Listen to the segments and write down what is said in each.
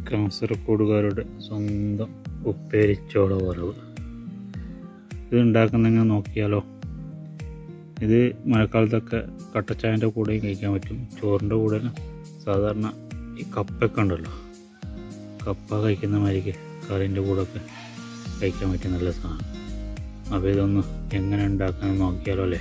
കാസർഗോഡുകാരുടെ സ്വന്തം ഉപ്പേരിച്ചോള വറവ് ഇത് ഉണ്ടാക്കുന്നെങ്കിൽ നോക്കിയാലോ ഇത് മഴക്കാലത്തൊക്കെ കട്ടച്ചായൻ്റെ കൂടെയും കഴിക്കാൻ പറ്റും ചോറിൻ്റെ കൂടെ സാധാരണ ഈ കപ്പൊക്കെ ഉണ്ടല്ലോ കപ്പ കഴിക്കുന്ന മാതിരിക്ക് കറിൻ്റെ കൂടെയൊക്കെ കഴിക്കാൻ പറ്റിയ നല്ല സാധനം അപ്പോൾ ഇതൊന്ന് എങ്ങനെ ഉണ്ടാക്കാമെന്ന് നോക്കിയാലോ അല്ലേ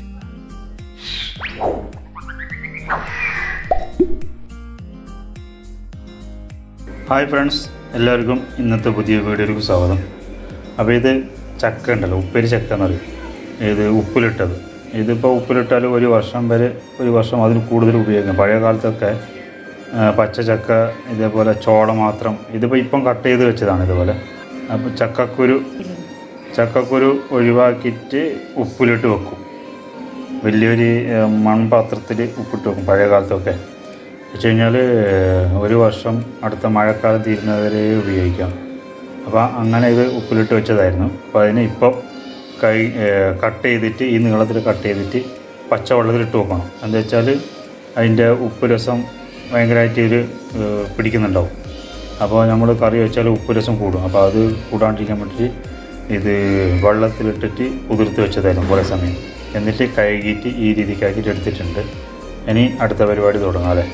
ഹായ് ഫ്രണ്ട്സ് എല്ലാവർക്കും ഇന്നത്തെ പുതിയ വീഡിയോയിലേക്ക് സ്വാഗതം അപ്പോൾ ഇത് ചക്ക ഉണ്ടല്ലോ ഉപ്പേരി ചക്ക എന്ന് പറയും ഇത് ഉപ്പിലിട്ടത് ഇതിപ്പോൾ ഉപ്പിലിട്ടാൽ ഒരു വർഷം വരെ ഒരു വർഷം അതിൽ കൂടുതൽ ഉപയോഗിക്കാം പഴയ കാലത്തൊക്കെ ആ, പച്ച ചക്ക ഇതേപോലെ ചോള മാത്രം ഇതിപ്പോൾ ഇപ്പം കട്ട് ചെയ്ത് വെച്ചതാണ് ഇതുപോലെ അപ്പോൾ ചക്കക്കുരു ചക്കക്കുരു ഒഴിവാക്കിയിട്ട് ഉപ്പിലിട്ട് വെക്കും വലിയൊരു ഏഹ്, മൺപാത്രത്തിൽ ഉപ്പിട്ട് വെക്കും പഴയ കാലത്തൊക്കെ വെച്ച് കഴിഞ്ഞാൽ ഒരു വർഷം അടുത്ത മഴക്കാലം തീരുന്നവരെ ഉപയോഗിക്കാം അപ്പോൾ അങ്ങനെ ഇത് ഉപ്പിലിട്ട് വെച്ചതായിരുന്നു അപ്പോൾ അതിന് ഇപ്പോൾ കൈ ഏഹ്, കട്ട് ചെയ്തിട്ട് ഈ നീളത്തിൽ കട്ട് ചെയ്തിട്ട് പച്ചവെള്ളത്തിലിട്ട് വെക്കണം എന്താ വെച്ചാൽ അതിൻ്റെ ഉപ്പ് രസം ഭയങ്കരമായിട്ട് ഇത് ഏഹ്, പിടിക്കുന്നുണ്ടാവും അപ്പോൾ നമ്മൾ കറി വെച്ചാൽ ഉപ്പ് രസം കൂടും അപ്പോൾ അത് കൂടാണ്ടിരിക്കാൻ വേണ്ടിയിട്ട് ഇത് വെള്ളത്തിലിട്ടിട്ട് കുതിർത്ത് വെച്ചതായിരുന്നു കുറേ സമയം എന്നിട്ട് കഴുകിയിട്ട് ഈ രീതിക്കാക്കിയിട്ട് എടുത്തിട്ടുണ്ട് ഇനി അടുത്ത പരിപാടി തുടങ്ങാം അല്ലേ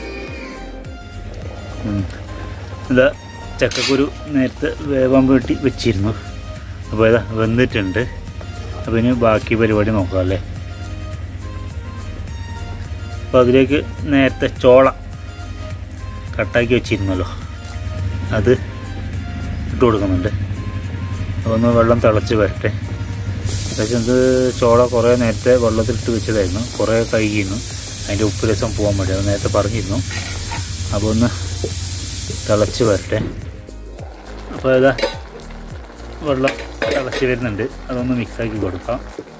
ഇതാ ചക്കക്കുരു നേരത്തെ വേവാൻ വേണ്ടി വെച്ചിരുന്നു അപ്പോൾ ഇതാ വെന്തിട്ടുണ്ട് അപ്പോൾ ഇനി ബാക്കി പരിപാടി നോക്കാം അല്ലേ അപ്പോൾ അതിലേക്ക് നേരത്തെ ചോള കട്ടാക്കി വെച്ചിരുന്നല്ലോ അത് ഇട്ട് കൊടുക്കുന്നുണ്ട് ഒന്ന് വെള്ളം തിളച്ച് വരട്ടെ പക്ഷേ ഇത് ചോള കുറേ നേരത്തെ വെള്ളത്തിലിട്ട് വെച്ചതായിരുന്നു കുറേ കഴുകിയിരുന്നു അതിൻ്റെ ഉപ്പ് രസം പോകാൻ വേണ്ടി അത് നേരത്തെ പറഞ്ഞിരുന്നു അപ്പോൾ ഒന്ന് തിളച്ച് വരട്ടെ അപ്പോൾ ഇതാ വെള്ളം തിളച്ച് വരുന്നുണ്ട് അതൊന്ന് മിക്സാക്കി കൊടുക്കാം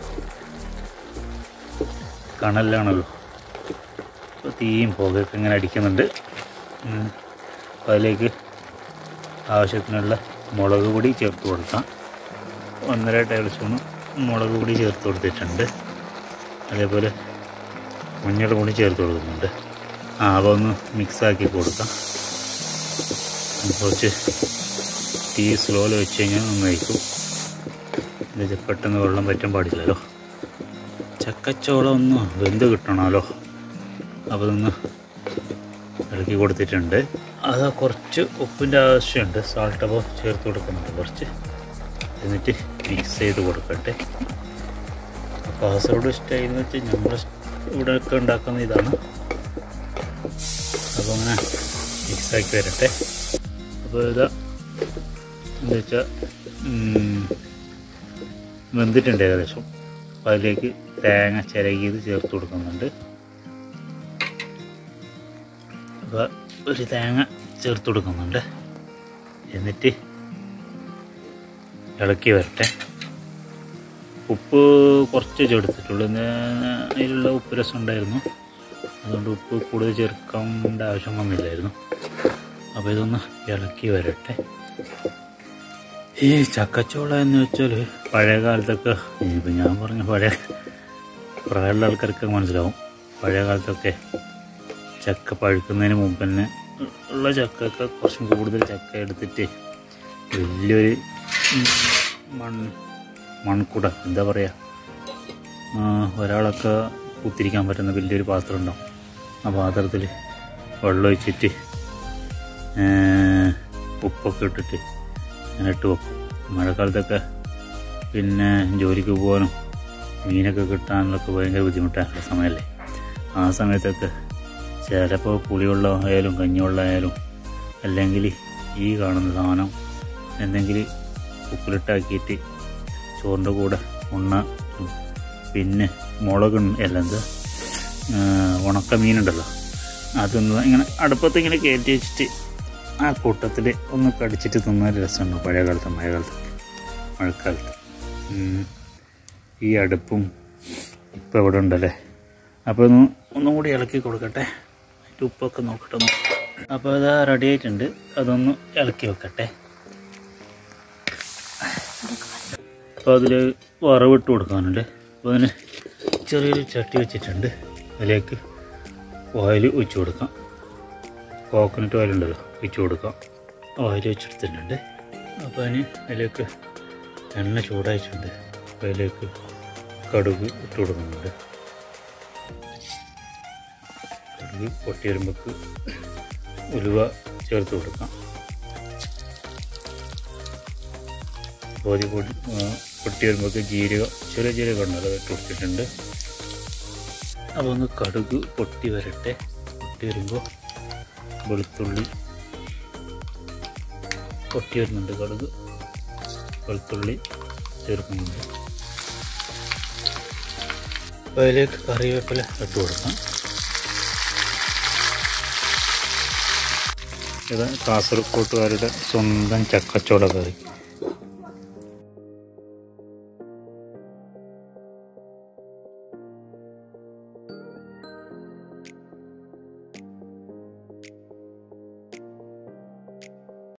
കണലിലാണല്ലോ അപ്പോൾ തീയും പുകയൊക്കെ ഇങ്ങനെ അടിക്കുന്നുണ്ട് ഉം. അപ്പോൾ അതിലേക്ക് ആവശ്യത്തിനുള്ള മുളക് പൊടി ചേർത്ത് കൊടുക്കാം ഒന്നര ടേബിൾ സ്പൂൺ മുളക് പൊടി ചേർത്ത് കൊടുത്തിട്ടുണ്ട് അതേപോലെ മഞ്ഞൾ പൊടി ചേർത്ത് കൊടുക്കുന്നുണ്ട് ആ അപ്പോൾ ഒന്ന് മിക്സാക്കി കൊടുക്കാം കുറച്ച് തീ സ്ലോയിൽ വെച്ച് കഴിഞ്ഞാൽ നന്നായിരിക്കും ഇത് പെട്ടെന്ന് വെള്ളം പറ്റാൻ പാടില്ലല്ലോ ചക്കച്ചോളം ഒന്ന് വെന്ത് കിട്ടണമല്ലോ അപ്പോൾ ഇതൊന്ന് ഇളക്കി കൊടുത്തിട്ടുണ്ട് അത് കുറച്ച് ഉപ്പിൻ്റെ ആവശ്യമുണ്ട് സാൾട്ട് അപ്പോൾ ചേർത്ത് കൊടുക്കുന്നുണ്ട് കുറച്ച് എന്നിട്ട് മിക്സ് ചെയ്ത് കൊടുക്കട്ടെ കാസർഗോഡ് സ്റ്റൈൽ എന്ന് വെച്ചാൽ നമ്മൾ ഇവിടെയൊക്കെ ഉണ്ടാക്കുന്ന ഇതാണ് അപ്പോൾ അങ്ങനെ മിക്സാക്കി വരട്ടെ അപ്പോൾ ഇതാ എന്താ വെച്ചാൽ വെന്തിട്ടുണ്ട് ഏകദേശം അപ്പോൾ അതിലേക്ക് തേങ്ങ ചിരകിയത് ചേർത്ത് കൊടുക്കുന്നുണ്ട് അപ്പോൾ ഒരു തേങ്ങ ചേർത്ത് കൊടുക്കുന്നുണ്ട് എന്നിട്ട് ഇളക്കി വരട്ടെ ഉപ്പ് കുറച്ച് ചേർത്തിട്ടുള്ളൂ ഇന്ന് അതിലുള്ള ഉപ്പ് രസം ഉണ്ടായിരുന്നു അതുകൊണ്ട് ഉപ്പ് കൂടുതൽ ചേർക്കേണ്ട ആവശ്യം വന്നില്ലായിരുന്നു അപ്പോൾ ഇതൊന്ന് ഇളക്കി വരട്ടെ ഈ ചക്കച്ചോള എന്ന് വെച്ചാൽ പഴയ കാലത്തൊക്കെ ഇപ്പം ഞാൻ പറഞ്ഞ പഴയ പ്രായമുള്ള ആൾക്കാർക്ക് മനസ്സിലാവും പഴയ കാലത്തൊക്കെ ചക്ക പഴുക്കുന്നതിന് മുമ്പ് തന്നെ ഉള്ള ചക്കയൊക്കെ കുറച്ചും കൂടുതൽ ചക്ക എടുത്തിട്ട് വലിയൊരു ഉം, മൺ മൺകുട എന്താ പറയുക ഒരാളൊക്കെ കുത്തിരിക്കാൻ പറ്റുന്ന വലിയൊരു പാത്രം ഉണ്ടാവും ആ പാത്രത്തിൽ വെള്ളം ഒഴിച്ചിട്ട് ഏ, ഉപ്പൊക്കെ ഇട്ടിട്ട് അങ്ങനെ ഇട്ട് വെക്കും മഴക്കാലത്തൊക്കെ പിന്നെ ജോലിക്ക് പോകാനും മീനൊക്കെ കിട്ടാനൊക്കെ ഭയങ്കര ബുദ്ധിമുട്ടാനുള്ള സമയമല്ലേ ആ സമയത്തൊക്കെ ചിലപ്പോൾ പുളിവെള്ളം ആയാലും കഞ്ഞിവെള്ളം ആയാലും അല്ലെങ്കിൽ ഈ കാണുന്ന സാധനം എന്തെങ്കിലും ഉപ്പിലിട്ടാക്കിയിട്ട് ചോറിൻ്റെ കൂടെ ഉണ്ണ പിന്നെ മുളക് അല്ല എന്താ ആ, ഉണക്ക മീനുണ്ടല്ലോ അതൊന്ന് ഇങ്ങനെ അടുപ്പത്ത് ഇങ്ങനെ കയറ്റി വെച്ചിട്ട് ആ കൂട്ടത്തിൽ ഒന്ന് കടിച്ചിട്ട് തിന്നാൻ രസമുണ്ട് പഴയ കാലത്ത് മഴക്കാലത്തൊക്കെ മഴക്കാലത്ത് ഉം. ഈ അടുപ്പും ഇപ്പം ഇവിടെ ഉണ്ടല്ലേ അപ്പോൾ ഒന്ന് ഒന്നും കൂടി ഇളക്കി കൊടുക്കട്ടെ അതിൻ്റെ ഉപ്പൊക്കെ നോക്കട്ടെ ഒന്ന് അപ്പോൾ അത് റെഡി ആയിട്ടുണ്ട് അതൊന്ന് ഇളക്കി വെക്കട്ടെ അപ്പോൾ അതിൽ വറവിട്ട് കൊടുക്കാനുണ്ട് അപ്പോൾ അതിന് ചെറിയൊരു ചട്ടി വെച്ചിട്ടുണ്ട് അതിലേക്ക് ഓയിൽ ഒഴിച്ച് കൊടുക്കാം കോക്കനട്ട് ഓയിൽ ഉണ്ടല്ലോ ഒഴിച്ച് കൊടുക്കാം ഓയിൽ വെച്ചെടുത്തിട്ടുണ്ട് അപ്പോൾ അതിന് അതിലേക്ക് എണ്ണ ചൂടായിട്ടുണ്ട് അപ്പോൾ അതിലേക്ക് കടുക് ഇട്ട് കൊടുക്കുന്നുണ്ട് കടുക് പൊട്ടി വരുമ്പോൾക്ക് ഉലുവ ചേർത്ത് കൊടുക്കാം ബോധി പൊടി പൊട്ടി വരുമ്പോൾക്ക് ജീരകം ചെറിയ ജീരകം ഉണ്ടല്ലോ അത് ഇട്ട് കൊടുത്തിട്ടുണ്ട് അപ്പോൾ ഒന്ന് കടുക് പൊട്ടി വരട്ടെ പൊട്ടി വരുമ്പോൾ വെളുത്തുള്ളി പൊട്ടി വരുന്നുണ്ട് കടുക് വെളുത്തുള്ളി ചേർക്കുന്നുണ്ട് അപ്പോൾ അതിലേക്ക് കറിവേപ്പില ഇട്ട് കൊടുക്കാം ഇത് കാസർഗോട്ടുകാരുടെ സ്വന്തം ചക്കച്ചോള കറി